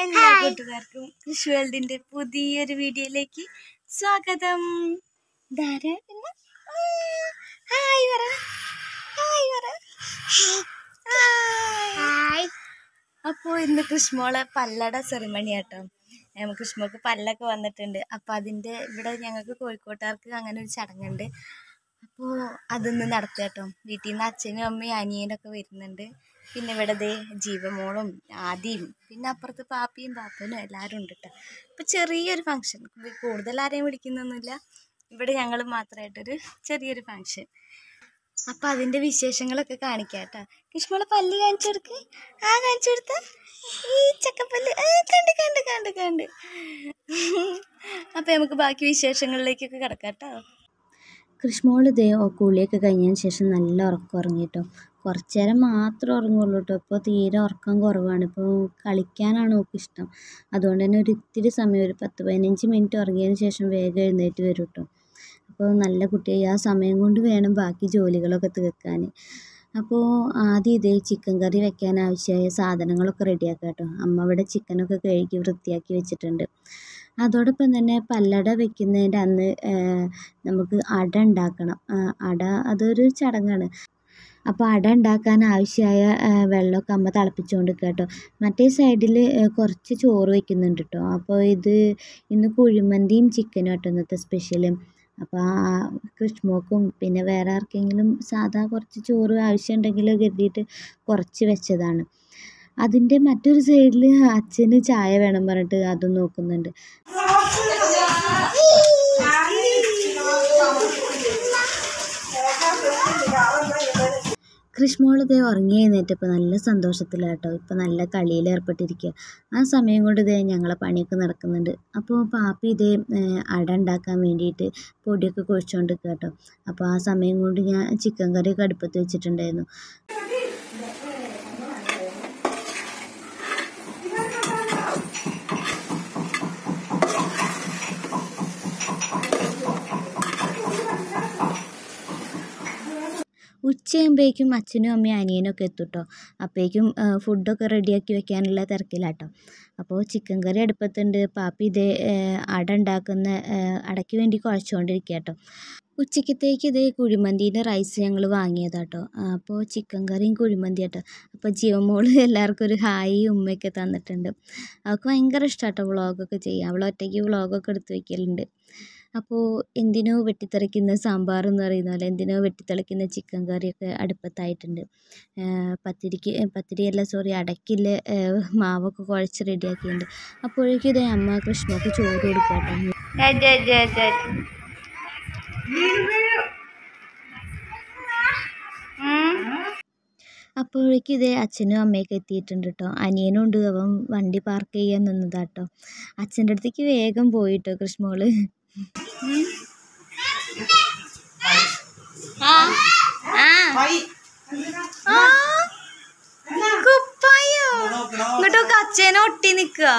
എല്ലാ കൂട്ടുകാർക്കും കൃഷി വേൾഡിന്റെ പുതിയൊരു വീഡിയോയിലേക്ക് സ്വാഗതം ധാരാ പിന്നെ ഹായ് പറ ഹായ് പറ ഹായ് അപ്പോൾ ഇന്ന് കൃഷ്മോളെ പല്ലട സെറിമണി ആട്ടോ ഏം, കൃഷ്മോക്ക് പല്ലൊക്കെ വന്നിട്ടുണ്ട് അപ്പോൾ അതിൻ്റെ ഇവിടെ ഞങ്ങൾക്ക് കോഴിക്കോട്ടുകാർക്ക് അങ്ങനെ ഒരു ചടങ്ങുണ്ട് അപ്പോൾ അതൊന്ന് നടത്തുക കേട്ടോ വീട്ടിൽ നിന്ന് അച്ഛനും അമ്മയും അനിയനൊക്കെ വരുന്നുണ്ട് പിന്നെ ഇവിടെ ദേ ജീവമോളും ആദിയും പിന്നെ അപ്പുറത്ത് പാപ്പിയും പാപ്പനും എല്ലാവരും ഉണ്ട് കേട്ടോ അപ്പോൾ ചെറിയൊരു ഫങ്ഷൻ കൂടുതൽ ആരെയും വിളിക്കുന്നൊന്നുമില്ല ഇവിടെ ഞങ്ങൾ മാത്രമായിട്ടൊരു ചെറിയൊരു ഫങ്ഷൻ അപ്പോൾ അതിൻ്റെ വിശേഷങ്ങളൊക്കെ കാണിക്കാം കേട്ടോ കിഷ്മോളെ പല്ല് കാണിച്ചു കൊടുക്ക് ആ കാണിച്ചു കൊടുത്ത ഈ ചക്കപ്പല്ല് ആ, കണ്ട് കണ്ട് കണ്ട് കണ്ട് അപ്പോൾ നമുക്ക് ബാക്കി വിശേഷങ്ങളിലേക്കൊക്കെ കിടക്കാം കേട്ടോ കൃഷ്ണമോള് ഇതേ കുളിയൊക്കെ കഴിഞ്ഞതിന് ശേഷം നല്ല ഉറക്കം ഉറങ്ങി കേട്ടോ കുറച്ച് നേരം മാത്രം ഉറങ്ങുള്ളൂ കേട്ടോ ഇപ്പോൾ തീരെ ഉറക്കം കുറവാണ് ഇപ്പോൾ കളിക്കാനാണ് ഓൾക്ക് ഇഷ്ടം അതുകൊണ്ട് തന്നെ ഒരു ഇത്തിരി സമയം ഒരു പത്ത് പതിനഞ്ച് മിനിറ്റ് ഉറങ്ങിയതിന് ശേഷം വേഗം എഴുന്നേറ്റ് വരും കേട്ടോ അപ്പോൾ നല്ല കുട്ടിയായി ആ സമയം കൊണ്ട് വേണം ബാക്കി ജോലികളൊക്കെ തീർക്കാൻ അപ്പോൾ ആദ്യം ഇതേ ചിക്കൻ കറി വെക്കാൻ ആവശ്യമായ സാധനങ്ങളൊക്കെ റെഡിയാക്കാം കേട്ടോ അമ്മ ഇവിടെ ചിക്കനൊക്കെ കഴുകി വൃത്തിയാക്കി വെച്ചിട്ടുണ്ട് അതോടൊപ്പം തന്നെ പല്ലട വെക്കുന്നതിൻ്റെ അന്ന് നമുക്ക് അട ഉണ്ടാക്കണം ആ, അട അതൊരു ചടങ്ങാണ് അപ്പോൾ അട ഉണ്ടാക്കാൻ ആവശ്യമായ ആ, വെള്ളമൊക്കെ അമ്മ തിളപ്പിച്ചുകൊണ്ട് കേട്ടോ മറ്റേ സൈഡിൽ കുറച്ച് ചോറ് വെക്കുന്നുണ്ട് കേട്ടോ അപ്പോൾ ഇത് ഇന്ന് കുഴിമന്തിയും ചിക്കനും കേട്ടോ ഇന്നത്തെ സ്പെഷ്യലും അപ്പോൾ ആ കൃഷ്മോക്കും പിന്നെ വേറെ ആർക്കെങ്കിലും സാധാ കുറച്ച് ചോറ് ആവശ്യമുണ്ടെങ്കിൽ കരുതിയിട്ട് കുറച്ച് വെച്ചതാണ് അതിൻ്റെ മറ്റൊരു സൈഡിൽ അച്ഛന് ചായ വേണം പറഞ്ഞിട്ട് അതും നോക്കുന്നുണ്ട് കൃഷ്മോൾ ഇതേ ഉറങ്ങി എഴുന്നേറ്റപ്പോൾ നല്ല സന്തോഷത്തിലാട്ടോ ഇപ്പം നല്ല കളിയിൽ ഏർപ്പെട്ടിരിക്കുക ആ സമയം കൊണ്ട് ഇതേ ഞങ്ങളെ പണിയൊക്കെ നടക്കുന്നുണ്ട് അപ്പോൾ പാപ്പി ഇതേ ഏഹ്, അട ഉണ്ടാക്കാൻ വേണ്ടിയിട്ട് പൊടിയൊക്കെ കുഴച്ചുകൊണ്ട് കേട്ടോ അപ്പോൾ ആ സമയം കൊണ്ട് ഞാൻ ചിക്കൻ കറിയൊക്കെ അടുപ്പത്ത് വെച്ചിട്ടുണ്ടായിരുന്നു ഉച്ചയാകുമ്പോഴേക്കും അച്ഛനും അമ്മയും അനിയനും ഒക്കെ എത്തും കേട്ടോ അപ്പോഴേക്കും ഫുഡൊക്കെ റെഡിയാക്കി വെക്കാനുള്ള തിരക്കിലാട്ടോ അപ്പോൾ ചിക്കൻ കറി അടുപ്പത്തുണ്ട് പാപ്പി ഇതേ ഏഹ്, അട ഉണ്ടാക്കുന്ന ഏഹ്, അടയ്ക്ക് വേണ്ടി കുഴച്ചുകൊണ്ടിരിക്കുക കേട്ടോ ഉച്ചക്കത്തേക്ക് ഇതേ കുഴിമന്തീൻ്റെ റൈസ് ഞങ്ങൾ വാങ്ങിയതാട്ടോ അപ്പോൾ ചിക്കൻ കറിയും കുഴിമന്തി കേട്ടോ അപ്പോൾ ജീവമോള് എല്ലാവർക്കും ഒരു ഹായ് ഉമ്മയൊക്കെ തന്നിട്ടുണ്ട് അവൾക്ക് ഭയങ്കര ഇഷ്ടമാട്ടോ വ്ളോഗൊക്കെ ചെയ്യാൻ അവൾ ഒറ്റയ്ക്ക് വ്ളോഗൊക്കെ എടുത്ത് വയ്ക്കലുണ്ട് അപ്പോൾ എന്തിനോ വെട്ടിത്തെറിക്കുന്ന സാമ്പാർ എന്ന് പറയുന്ന പോലെ എന്തിനോ വെട്ടിത്തെളിക്കുന്ന ചിക്കൻ കറിയൊക്കെ അടുപ്പത്തായിട്ടുണ്ട് ഏഹ് പത്തിരിക്ക് പത്തിരിയല്ല സോറി അടയ്ക്കില്ല മാവൊക്കെ കുഴച്ച് റെഡിയാക്കിയിട്ടുണ്ട് അപ്പോഴേക്കും ഇതേ അമ്മ കൃഷ്ണക്ക് ചോറ് കൊടുക്കാം കേട്ടോ അപ്പോഴേക്കും ഇതേ അച്ഛനും അമ്മയൊക്കെ എത്തിയിട്ടുണ്ട് കേട്ടോ അനിയനും ഉണ്ട് അവൻ വണ്ടി പാർക്ക് ചെയ്യാൻ നിന്നതാട്ടോ അച്ഛൻ്റെ അടുത്തേക്ക് വേഗം പോയിട്ടോ കൃഷ്ണമോള് ആ ആ ആ കുപ്പായോ ഇങ്ങോട്ടൊക്കെ അച്ഛനെ ഒട്ടി നിക്കുക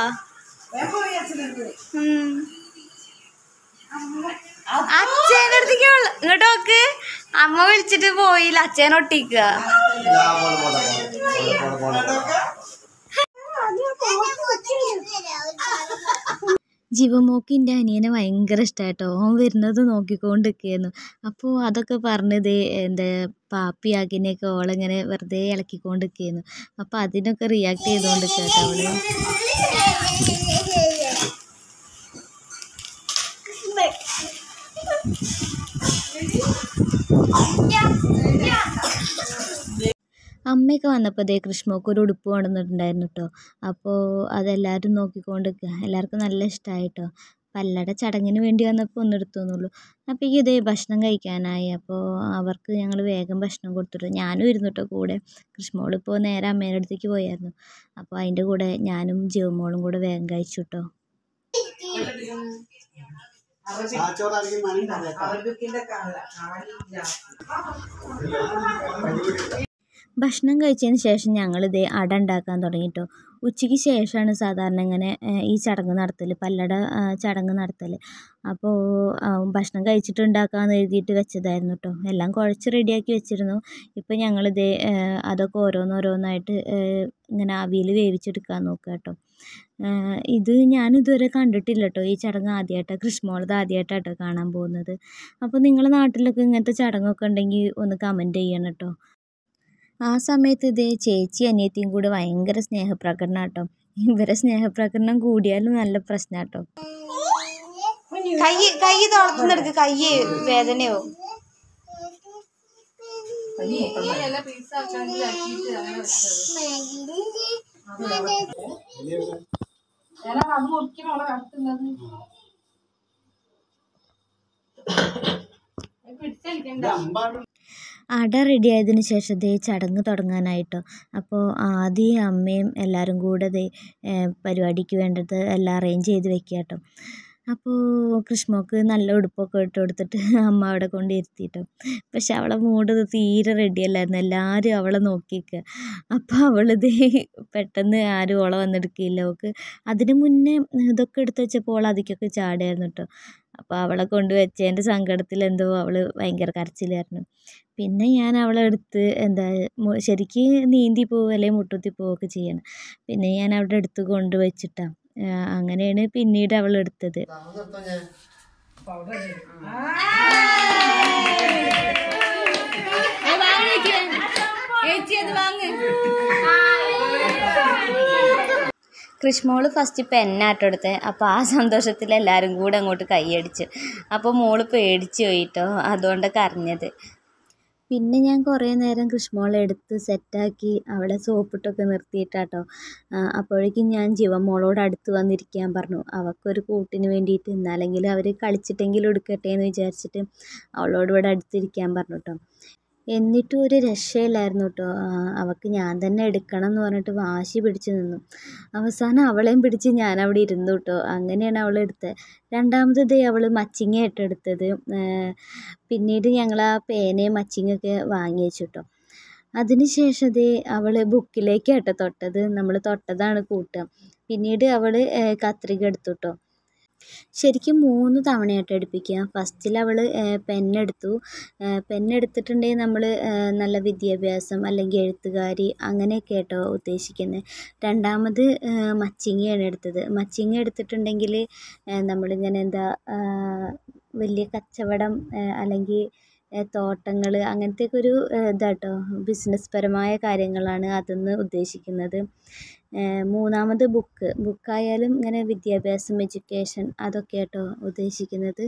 അച്ഛൻ്റെ അടുത്തേക്ക് വെള്ള- ഇങ്ങോട്ട് നോക്ക് അമ്മ വിളിച്ചിട്ട് പോയില്ല അച്ഛനെ ഒട്ടിക്കുക ജീവമോക്ക് എൻ്റെ അനിയനെ ഭയങ്കര ഇഷ്ടമായിട്ടോ ഓൻ വരുന്നത് നോക്കിക്കൊണ്ടിരിക്കുകയായിരുന്നു അപ്പോൾ അതൊക്കെ പറഞ്ഞത് എന്താ പാപ്പി അകിനെയൊക്കെ ഓളിങ്ങനെ വെറുതെ ഇളക്കിക്കൊണ്ടിരിക്കുകയായിരുന്നു അപ്പോൾ അതിനൊക്കെ റിയാക്ട് ചെയ്തുകൊണ്ടിരിക്കുക കേട്ടോ അവള് അമ്മയൊക്കെ വന്നപ്പോൾ ദേ കൃഷ്ണമോക്ക് ഒരു ഉടുപ്പ് കൊണ്ടുവന്നിട്ടുണ്ടായിരുന്നു കേട്ടോ അപ്പോൾ അതെല്ലാവരും നോക്കിക്കൊണ്ട് നിൽക്കുക എല്ലാവർക്കും നല്ല ഇഷ്ടമായി കേട്ടോ പല്ലട ചടങ്ങിന് വേണ്ടി വന്നപ്പോൾ ഒന്ന് എടുത്തു എന്നുള്ളൂ അപ്പോഴേക്കും ഇതേ ഭക്ഷണം കഴിക്കാനായി അപ്പോൾ അവർക്ക് ഞങ്ങൾ വേഗം ഭക്ഷണം കൊടുത്തിട്ടു ഞാനും ഇരുന്നു കേട്ടോ കൂടെ കൃഷ്ണമോൾ ഇപ്പോൾ നേരെ അമ്മേൻ്റെ അടുത്തേക്ക് പോയായിരുന്നു അപ്പോൾ അതിൻ്റെ കൂടെ ഞാനും ജീവമോളും കൂടെ വേഗം കഴിച്ചു കേട്ടോ ഭക്ഷണം കഴിച്ചതിന് ശേഷം ഞങ്ങൾ ഇതേ അട ഉണ്ടാക്കാൻ തുടങ്ങി കേട്ടോ ഉച്ചയ്ക്ക് ശേഷമാണ് സാധാരണ ഇങ്ങനെ ഏഹ്, ഈ ചടങ്ങ് നടത്തൽ പല്ലട ആ, ചടങ്ങ് നടത്തൽ അപ്പോൾ ആ, ഭക്ഷണം കഴിച്ചിട്ട് ഉണ്ടാക്കാമെന്ന് എഴുതിയിട്ട് വെച്ചതായിരുന്നു കേട്ടോ എല്ലാം കുഴച്ച് റെഡിയാക്കി വെച്ചിരുന്നു ഇപ്പം ഞങ്ങളിതേ ഏഹ്, അതൊക്കെ ഓരോന്നോരോന്നായിട്ട് ഏഹ്, ഇങ്ങനെ ആവിയിൽ വേവിച്ചെടുക്കാൻ നോക്കുക കേട്ടോ ഏഹ്, ഇത് ഞാൻ ഇതുവരെ കണ്ടിട്ടില്ല കേട്ടോ ഈ ചടങ്ങ് ആദ്യമായിട്ടാണ് കൃഷ്ണമോളത് ആദ്യമായിട്ടാണ് കേട്ടോ കാണാൻ പോകുന്നത് അപ്പോൾ നിങ്ങളുടെ നാട്ടിലൊക്കെ ഇങ്ങനത്തെ ചടങ്ങൊക്കെ ഉണ്ടെങ്കിൽ ഒന്ന് കമൻറ്റ് ചെയ്യണം കേട്ടോ ആ സമയത്ത് ഇതേ ചേച്ചി അനിയത്തിയും കൂടെ ഭയങ്കര സ്നേഹപ്രകടനം കേട്ടോ ഇവരെ സ്നേഹപ്രകടനം കൂടിയാലും നല്ല പ്രശ്നം കേട്ടോ കൈ കൈ തുളത്തുന്നെടുക്ക് കൈ വേദനയോ അട റെഡി ആയതിനു ശേഷം ദേ ചടങ്ങ് തുടങ്ങാനായിട്ടോ അപ്പോൾ ആദ്യം അമ്മയും എല്ലാവരും കൂടെ ദേ ഏഹ്, പരിപാടിക്ക് വേണ്ടത് എല്ലാം അറേഞ്ച് ചെയ്ത് വെക്കുക കേട്ടോ അപ്പോൾ കൃഷ്ണമോൾക്ക് നല്ല ഉടുപ്പൊക്കെ ഇട്ട് കൊടുത്തിട്ട് അമ്മ അവിടെ കൊണ്ട് ഇരുത്തിട്ടോ പക്ഷെ അവളെ മൂഡ് തീരെ റെഡി അല്ലായിരുന്നു എല്ലാവരും അവളെ നോക്കിക്കുക അപ്പോൾ അവളിത് പെട്ടെന്ന് ആരും ഓളെ വന്നെടുക്കില്ല അവൾക്ക് അതിന് മുന്നേ ഇതൊക്കെ എടുത്ത് വെച്ചപ്പോൾ ഓൾ അതിക്കൊക്കെ ചാടുമായിരുന്നു കേട്ടോ അപ്പോൾ അവളെ കൊണ്ട് വെച്ചതിൻ്റെ സങ്കടത്തിൽ എന്തോ അവൾ ഭയങ്കര കരച്ചിലായിരുന്നു പിന്നെ ഞാൻ അവളെ എടുത്ത് എന്താ മു- ശരിക്ക് നീന്തി പോവുക അല്ലെങ്കിൽ മുട്ടുത്തി പോവുകയൊക്കെ ചെയ്യണം പിന്നെ ഞാൻ അവിടെ എടുത്ത് കൊണ്ട് വെച്ചിട്ടാണ് അങ്ങനെയാണ് പിന്നീട് അവൾ എടുത്തത് കൃഷ്ണമോള് ഫസ്റ്റ് പെന്നാട്ടോ എടുത്തത് അപ്പോൾ ആ സന്തോഷത്തിൽ എല്ലാവരും കൂടെ അങ്ങോട്ട് കൈയടിച്ചു അപ്പോൾ മോള് പേടിച്ചു പോയിട്ടോ അതുകൊണ്ട് കരഞ്ഞത് പിന്നെ ഞാൻ കുറേ നേരം കൃഷ്ണമോളെ എടുത്ത് സെറ്റാക്കി അവിടെ സോപ്പിട്ടൊക്കെ നിർത്തിയിട്ടാട്ടോ അപ്പോഴേക്കും ഞാൻ ജീവമോളോട് അടുത്ത് വന്നിരിക്കാൻ പറഞ്ഞു അവൾക്കൊരു കൂട്ടിന് വേണ്ടിയിട്ട് എന്നാലെങ്കിലും അവർ കളിച്ചിട്ടെങ്കിലും എടുക്കട്ടെ എന്ന് വിചാരിച്ചിട്ട് അവളോട് ഇവിടെ അടുത്തിരിക്കാൻ പറഞ്ഞു കേട്ടോ എന്നിട്ടും ഒരു രക്ഷയില്ലായിരുന്നു കേട്ടോ അവൾക്ക് ഞാൻ തന്നെ എടുക്കണം എന്ന് പറഞ്ഞിട്ട് വാശി പിടിച്ച് നിന്നു അവസാനം അവളെയും പിടിച്ച് ഞാൻ അവിടെ ഇരുന്നു കേട്ടോ അങ്ങനെയാണ് അവൾ എടുത്തത് രണ്ടാമത് ദേ അവൾ മച്ചിങ്ങയായിട്ട് എടുത്തത് ഏഹ് പിന്നീട് ഞങ്ങൾ ആ പേനയും മച്ചിങ്ങൊക്കെ വാങ്ങി വെച്ചു കേട്ടോ അതിന് ശേഷം ദേ അവൾ ബുക്കിലേക്കാട്ടോ തൊട്ടത് നമ്മൾ തൊട്ടതാണ് കൂട്ടുക പിന്നീട് അവൾ കത്രിക എടുത്തു കേട്ടോ ശരിക്കും മൂന്ന് തവണയായിട്ട് എടുപ്പിക്കുക ഫസ്റ്റിൽ അവൾ പെന്നെടുത്തു പെന്നെടുത്തിട്ടുണ്ടെങ്കിൽ നമ്മൾ നല്ല വിദ്യാഭ്യാസം അല്ലെങ്കിൽ എഴുത്തുകാരി അങ്ങനെയൊക്കെ കേട്ടോ ഉദ്ദേശിക്കുന്നത് രണ്ടാമത് മച്ചിങ്ങയാണ് എടുത്തത് മച്ചിങ്ങ എടുത്തിട്ടുണ്ടെങ്കിൽ നമ്മളിങ്ങനെ എന്താ വലിയ കച്ചവടം അല്ലെങ്കിൽ തോട്ടങ്ങൾ അങ്ങനത്തെയൊക്കെ ഒരു ഇതാട്ടോ ബിസിനസ് പരമായ കാര്യങ്ങളാണ് അതെന്ന് ഉദ്ദേശിക്കുന്നത് മൂന്നാമത് ബുക്ക് ബുക്കായാലും ഇങ്ങനെ വിദ്യാഭ്യാസം എഡ്യൂക്കേഷൻ അതൊക്കെ കേട്ടോ ഉദ്ദേശിക്കുന്നത്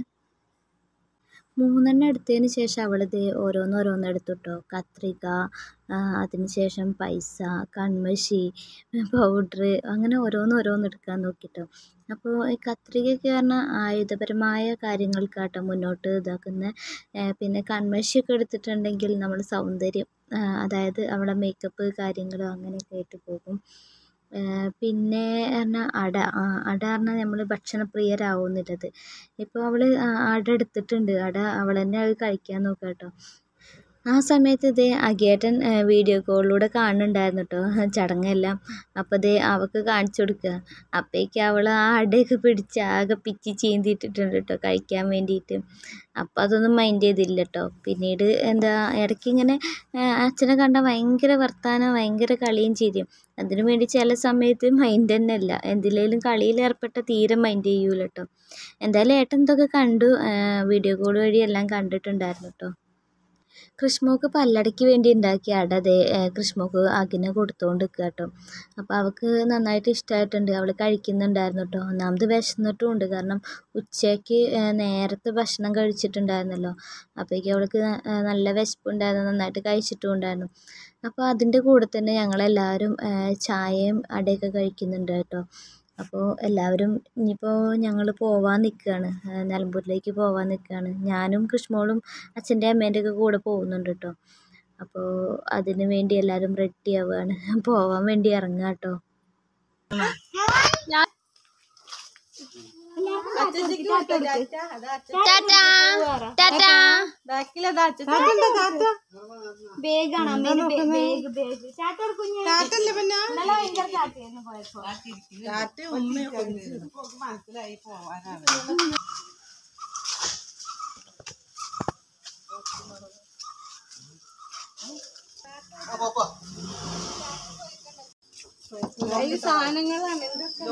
മൂന്നെണ്ണം എടുത്തതിന് ശേഷം അവളിത് ഓരോന്നോരോന്ന് എടുത്തു കേട്ടോ കത്രിക അതിന് ശേഷം പൈസ കൺമഷി പൗഡർ അങ്ങനെ ഓരോന്നോരോന്ന് എടുക്കാൻ നോക്കിട്ടോ അപ്പോൾ ഈ കത്രികയൊക്കെ പറഞ്ഞാൽ ആയുധപരമായ കാര്യങ്ങൾക്കാട്ടോ മുന്നോട്ട് ഇതാക്കുന്നത് പിന്നെ കൺമഷിയൊക്കെ എടുത്തിട്ടുണ്ടെങ്കിൽ നമ്മൾ സൗന്ദര്യം അതായത് അവളെ മേക്കപ്പ് കാര്യങ്ങൾ അങ്ങനെയൊക്കെ ആയിട്ട് പോകും പിന്നെ പറഞ്ഞാൽ അട അട പറഞ്ഞാൽ നമ്മൾ ഭക്ഷണപ്രിയരാവുന്നില്ലത് ഇപ്പോൾ അവൾ അട എടുത്തിട്ടുണ്ട് അട അവൾ തന്നെ അത് കഴിക്കാൻ നോക്കുക കേട്ടോ ആ സമയത്ത് ഇതേ അഗേട്ടൻ വീഡിയോ കോളിലൂടെ കാണുന്നുണ്ടായിരുന്നു കേട്ടോ ചടങ്ങെല്ലാം അപ്പോൾ ഇതേ അവൾക്ക് കാണിച്ചു കൊടുക്കുക അപ്പോഴേക്ക് അവൾ ആ അടയൊക്കെ പിടിച്ച് ആകെ പിച്ചി ചീന്തിയിട്ടിട്ടുണ്ട് കേട്ടോ കഴിക്കാൻ വേണ്ടിയിട്ട് അപ്പോൾ അതൊന്നും മൈൻഡ് ചെയ്തില്ല കേട്ടോ പിന്നീട് എന്താ ഇടയ്ക്ക് ഇങ്ങനെ അച്ഛനെ കണ്ടാൽ ഭയങ്കര വർത്താനം ഭയങ്കര കളിയും ചിരിയും അതിനു വേണ്ടി ചില സമയത്ത് മൈൻഡ് തന്നെ അല്ല എന്തിലേലും കളിയിൽ ഏർപ്പെട്ട തീരെ മൈൻഡ് ചെയ്യൂല കേട്ടോ എന്തായാലും ഏട്ടൻ ഇതൊക്കെ കണ്ടു വീഡിയോ കോൾ വഴി എല്ലാം കണ്ടിട്ടുണ്ടായിരുന്നു കേട്ടോ കൃഷ്ണമോൾക്ക് പല്ലടയ്ക്ക് വേണ്ടി ഉണ്ടാക്കിയ അട ദേ കൃഷ്ണമോൾക്ക് അകിനെ കൊടുത്തുകൊണ്ട് നിൽക്കുക കേട്ടോ അപ്പോൾ അവൾക്ക് നന്നായിട്ട് ഇഷ്ടമായിട്ടുണ്ട് അവൾ കഴിക്കുന്നുണ്ടായിരുന്നു കേട്ടോ ഒന്നാമത് വിശന്നിട്ടും ഉണ്ട് കാരണം ഉച്ചയ്ക്ക് നേരത്തെ ഭക്ഷണം കഴിച്ചിട്ടുണ്ടായിരുന്നല്ലോ അപ്പോഴേക്കും അവൾക്ക് നല്ല വിശപ്പുണ്ടായിരുന്നു നന്നായിട്ട് കഴിച്ചിട്ടും ഉണ്ടായിരുന്നു അപ്പോൾ അതിൻ്റെ കൂടെ തന്നെ ഞങ്ങളെല്ലാവരും ചായയും അടയൊക്കെ കഴിക്കുന്നുണ്ട് കേട്ടോ അപ്പോൾ എല്ലാവരും ഇനിയിപ്പോൾ ഞങ്ങൾ പോവാൻ നിൽക്കുകയാണ് നിലമ്പൂരിലേക്ക് പോവാൻ നിൽക്കുകയാണ് ഞാനും കൃഷ്ണമോളും അച്ഛൻ്റെ അമ്മേൻ്റെ ഒക്കെ കൂടെ പോകുന്നുണ്ട് കേട്ടോ അപ്പോൾ അതിന് വേണ്ടി എല്ലാവരും റെഡി ആവുകയാണ് പോവാൻ വേണ്ടി ഇറങ്ങുക കേട്ടോ ടാറ്റാ ടാറ്റാ ബേഗാണ് അമ്മേന് ബേഗ് ബേഗ് ടാറ്റ കുഞ്ഞ് ഇന്നലെ ഭയങ്കര ടാറ്റയായിരുന്നു പോയപ്പോ മനസ്സിലായി പോവാനാണ് സാധനങ്ങളാണ്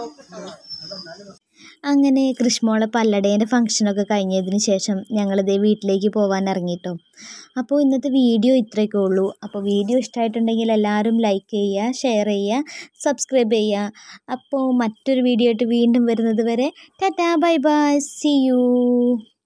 അങ്ങനെ കൃഷ്മോളെ പല്ലടേൻ്റെ ഫംഗ്ഷനൊക്കെ കഴിഞ്ഞതിന് ശേഷം ഞങ്ങളിതേ വീട്ടിലേക്ക് പോകാൻ ഇറങ്ങിട്ടോ അപ്പോൾ ഇന്നത്തെ വീഡിയോ ഇത്രയൊക്കെ ഉള്ളൂ അപ്പോൾ വീഡിയോ ഇഷ്ടമായിട്ടുണ്ടെങ്കിൽ എല്ലാവരും ലൈക്ക് ചെയ്യുക ഷെയർ ചെയ്യുക സബ്സ്ക്രൈബ് ചെയ്യുക അപ്പോൾ മറ്റൊരു വീഡിയോ ആയിട്ട് വീണ്ടും വരുന്നത് വരെ tata bye bye see U